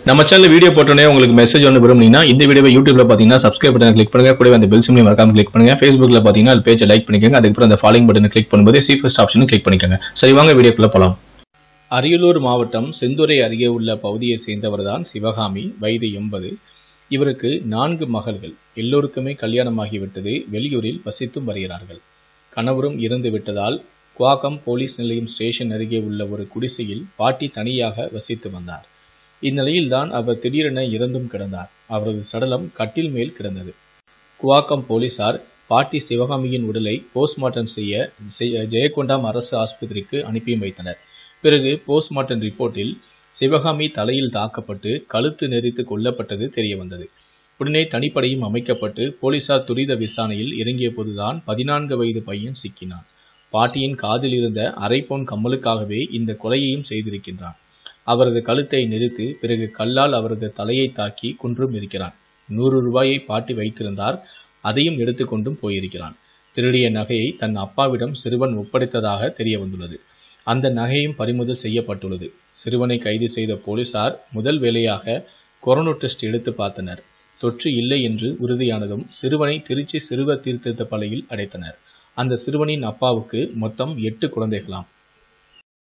நம்ம channel video போட்டோன்னே உங்களுக்கு மெசேஜ் ஒன்று விரும்புனீங்கன்னா இந்த வீடியோவை யூடியூப்ல பார்த்தீங்கன்னா சப்ஸ்கிரைப் பட்டன் கிளிக் பண்ணுங்க கூடவே அந்த பெல் சிம்லையும் மறக்காம கிளிக் பண்ணுங்க ஃபேஸ்புக்ல பார்த்தீங்கன்னா அது பேஜை லைக் பண்ணிக்கோங்க அதுக்கப்புறம் அந்த ஃபாலோயிங் பட்டனை கிளிக் பண்ணும்போது சி ஃபர்ஸ்ட் ஆப்ஷனும் கிளிக் பண்ணிக்கோங்க சரி வாங்க வீடியோக்குள்ள போலாம் அரியலூர் மாவட்டம் செந்துறை அருகே உள்ள பகுதியை சேர்ந்தவர்தான் சிவகாமி வயது எண்பது இவருக்கு நான்கு மகள்கள் எல்லோருக்குமே கல்யாணமாகிவிட்டது வெளியூரில் வசித்தும் வருகிறார்கள் கணவரும் இறந்து விட்டதால் குவாகம் போலீஸ் நிலையம் ஸ்டேஷன் அருகே உள்ள ஒரு குடிசையில் பாட்டி தனியாக வசித்து வந்தார் இந்நிலையில்தான் அவர் திடீரென இறந்தும் கிடந்தார் அவரது சடலம் கட்டில் மேல் கிடந்தது குவாக்கம் போலீசார் பாட்டி சிவகாமியின் உடலை போஸ்ட்மார்ட்டம் செய்ய செய்ய ஜெயக்கொண்டாம் அரசு ஆஸ்பத்திரிக்கு அனுப்பி வைத்தனர் பிறகு போஸ்ட்மார்ட்டம் ரிப்போர்ட்டில் சிவகாமி தலையில் தாக்கப்பட்டு கழுத்து நெரித்து கொல்லப்பட்டது தெரிய வந்தது உடனே தனிப்படையும் அமைக்கப்பட்டு போலீசார் துரித விசாரணையில் இறங்கிய போதுதான் பதினான்கு வயது பையன் சிக்கினான் பாட்டியின் காதில் இருந்த அரை பவுன் கம்மலுக்காகவே இந்த கொலையையும் செய்திருக்கின்றான் அவரது கழுத்தை நெரித்து பிறகு கல்லால் அவரது தலையை தாக்கி குன்றும் இருக்கிறான் நூறு ரூபாயை பாட்டி வைத்திருந்தார் அதையும் எடுத்துக்கொண்டும் போயிருக்கிறான் திருடிய நகையை தன் அப்பாவிடம் சிறுவன் ஒப்படைத்ததாக தெரிய வந்துள்ளது அந்த நகையும் பறிமுதல் செய்யப்பட்டுள்ளது சிறுவனை கைது செய்த போலீசார் முதல் வேலையாக கொரோனா டெஸ்ட் எடுத்து பார்த்தனர் தொற்று இல்லை என்று உறுதியானதும் சிறுவனை திருச்சி சிறுவர் தீர்த்திருத்த பள்ளியில் அடைத்தனர் அந்த சிறுவனின் அப்பாவுக்கு மொத்தம் எட்டு குழந்தைகளாம்